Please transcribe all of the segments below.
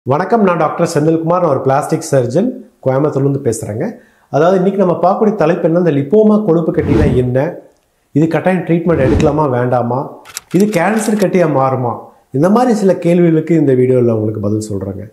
வணக்கம் நான் டாக்டர் செந்தில்குமார் நான் ஒரு பிளாஸ்டிக் சர்ஜன் கோயம்புத்தூர்லேருந்து பேசுகிறேங்க அதாவது இன்றைக்கி நம்ம பார்க்கக்கூடிய தலைப்பு என்ன இந்த லிப்போமா கொழுப்பு கட்டினா என்ன இது கட்டாயம் ட்ரீட்மெண்ட் எடுக்கலாமா வேண்டாமா இது கேன்சர் கட்டியாக மாறுமா இந்த மாதிரி சில கேள்விகளுக்கு இந்த வீடியோவில் உங்களுக்கு பதில் சொல்கிறேங்க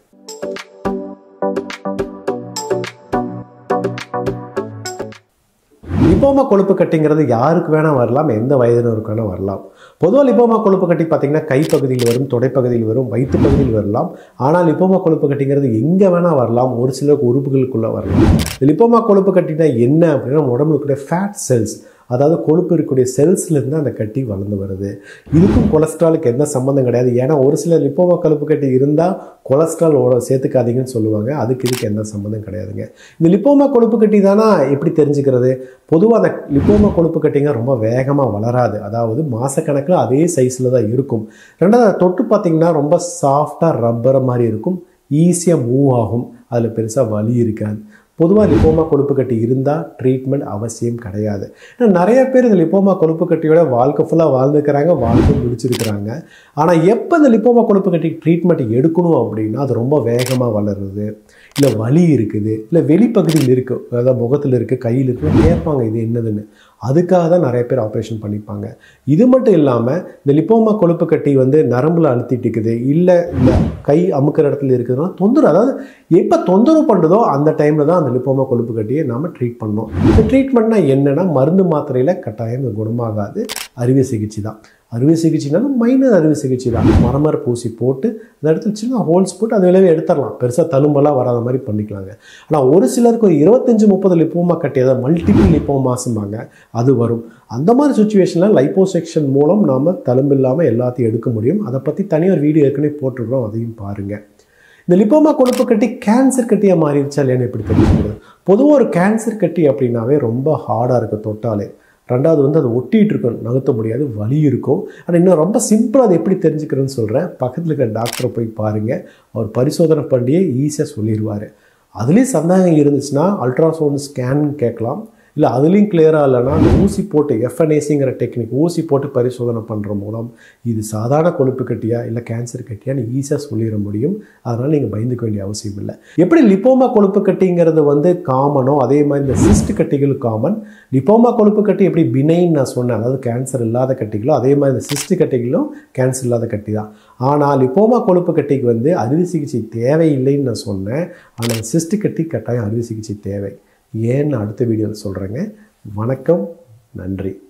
லிப்போமா கொழுப்பு கட்டிங்கிறது யாருக்கு வேணால் வரலாம் எந்த வயதினருக்கு வேணால் வரலாம் பொதுவாக லிப்போமா கொழுப்பு கட்டி பார்த்தீங்கன்னா கைப்பகுதியில் வரும் தொடைப்பகுதியில் வரும் வயிற்று பகுதியில் வரலாம் ஆனால் லிப்போமா கொழுப்பு கட்டிங்கிறது எங்கே வேணால் வரலாம் ஒரு சிலருக்கு உறுப்புகளுக்குள்ளே வரலாம் இந்த லிப்போமா கொழுப்பு கட்டினா என்ன அப்படின்னா நம்ம உடம்புல இருக்கக்கூடிய ஃபேட் செல்ஸ் அதாவது கொழுப்பு இருக்கக்கூடிய செல்ஸ்லேருந்து அந்த கட்டி வளர்ந்து வருது இதுக்கும் கொலஸ்ட்ராலுக்கு எந்த சம்மந்தம் கிடையாது ஏன்னா ஒரு சில லிப்போமா கொழுப்பு கட்டி இருந்தால் கொலஸ்ட்ரால் சேர்த்துக்காதீங்கன்னு சொல்லுவாங்க அதுக்கு இதுக்கு எந்த சம்மந்தம் கிடையாதுங்க இந்த லிப்போமா கொழுப்பு கட்டி தானா எப்படி தெரிஞ்சுக்கிறது பொதுவாக அந்த லிப்போமா கொழுப்பு கட்டிங்க ரொம்ப வேகமாக வளராது அதாவது மாதக்கணக்கில் அதே சைஸில் தான் இருக்கும் ரெண்டாவது அதை தொட்டு பார்த்தீங்கன்னா ரொம்ப சாஃப்டாக ரப்பரை மாதிரி இருக்கும் ஈஸியாக மூவ் ஆகும் அதில் பெருசாக வலி இருக்காது பொதுவாக லிப்போமா கொழுப்பு கட்டி இருந்தால் ட்ரீட்மெண்ட் அவசியம் கிடையாது ஏன்னா நிறைய பேர் இந்த லிப்போமா கொழுப்பு கட்டியோட வாழ்க்கை ஃபுல்லாக வாழ்ந்துக்கிறாங்க வாழ்க்கை முடிச்சிருக்கிறாங்க ஆனால் எப்போ இந்த லிப்போமா கொழுப்பு கட்டி ட்ரீட்மெண்ட் எடுக்கணும் அப்படின்னா அது ரொம்ப வேகமாக வளருது இல்லை வலி இருக்குது இல்லை வெளிப்பகுதியில் இருக்குது அதாவது முகத்தில் இருக்குது கையில் இருக்குது கேட்பாங்க இது என்னதுன்னு அதுக்காக தான் நிறைய பேர் ஆப்ரேஷன் பண்ணிப்பாங்க இது மட்டும் இல்லாமல் இந்த லிப்போமா கொழுப்பு கட்டி வந்து நரம்பில் அழுத்திட்டு இருக்குது இல்லை இந்த கை அமுக்கிற இடத்துல இருக்குதுன்னா தொந்தரவு அதாவது எப்போ தொந்தரவு பண்ணுறதோ அந்த டைமில் தான் அந்த லிப்போமா கொழுப்பு கட்டியை நாம் ட்ரீட் பண்ணோம் இந்த ட்ரீட்மெண்ட்னா என்னென்னா மருந்து மாத்திரையில் கட்டாயம் இது குணமாகாது அறுவை சிகிச்சை தான் அறுவை சிகிச்சைனாலும் மைனர் அறுவை சிகிச்சை தான் மரமர பூசி போட்டு அந்த இடத்துல சின்ன ஹோல்ஸ் போட்டு அது விளைவே எடுத்துடலாம் பெருசாக தழும்பெல்லாம் வராத மாதிரி பண்ணிக்கலாங்க ஆனால் ஒரு சிலருக்கு ஒரு இருபத்தஞ்சி முப்பது லிப்போமா கட்டி அதாவது மல்டிபிள் லிப்போமாசும்பாங்க அது வரும் அந்த மாதிரி சுச்சுவேஷனில் லைப்போசெக்ஷன் மூலம் நாம் தழும்பு இல்லாமல் எல்லாத்தையும் எடுக்க முடியும் அதை பற்றி தனியாக ஒரு வீடியோ ஏற்கனவே போட்டிருக்கிறோம் அதையும் பாருங்கள் இந்த லிப்போமா கொழுப்பு கட்டி கேன்சர் கட்டியாக மாறிடுச்சா இல்லையான்னு எப்படி தெரிஞ்சுக்கிறது பொதுவாக ஒரு கேன்சர் கட்டி அப்படின்னாவே ரொம்ப ஹார்டாக இருக்கும் தொட்டாலே ரெண்டாவது வந்து அது ஒட்டிகிட்டு இருக்கும் நகர்த்த முடியாது வலி இருக்கும் ஆனால் இன்னும் ரொம்ப சிம்பிளாக அதை எப்படி தெரிஞ்சுக்கிறேன்னு சொல்கிறேன் பக்கத்தில் இருக்கிற டாக்டரை போய் பாருங்கள் அவர் பரிசோதனை பண்ணியே ஈஸியாக சொல்லிடுவார் அதுலேயும் சந்தேகம் இருந்துச்சுன்னா அல்ட்ராசவுண்ட் ஸ்கேன் கேட்கலாம் இல்லை அதுலேயும் கிளியராக இல்லைன்னா அந்த ஊசி போட்டு எஃப்என்ஏசிங்கிற டெக்னிக் ஊசி போட்டு பரிசோதனை பண்ணுற மூலம் இது சாதாரண கொழுப்பு கட்டியா இல்லை கேன்சர் கட்டியான்னு ஈஸியாக சொல்லிட முடியும் அதனால் நீங்கள் பயந்துக்க வேண்டிய அவசியம் இல்லை எப்படி லிப்போமா கொழுப்பு கட்டிங்கிறது வந்து காமனோ அதே மாதிரி இந்த சிஸ்ட் கட்டிகள் காமன் லிப்போமா கொழுப்பு கட்டி எப்படி பினைன்னு நான் சொன்னேன் அதாவது கேன்சர் இல்லாத கட்டிகளோ அதே மாதிரி இந்த சிஸ்ட் கட்டிகளும் கேன்சர் இல்லாத கட்டி தான் ஆனால் லிப்போமா கொழுப்பு கட்டிக்கு வந்து அறுவை சிகிச்சை தேவையில்லைன்னு நான் சொன்னேன் ஆனால் சிஸ்ட் கட்டி கட்டாயம் அறுவை சிகிச்சை தேவை ஏன்னு அடுத்த வீடியோவில் சொல்கிறேங்க வணக்கம் நன்றி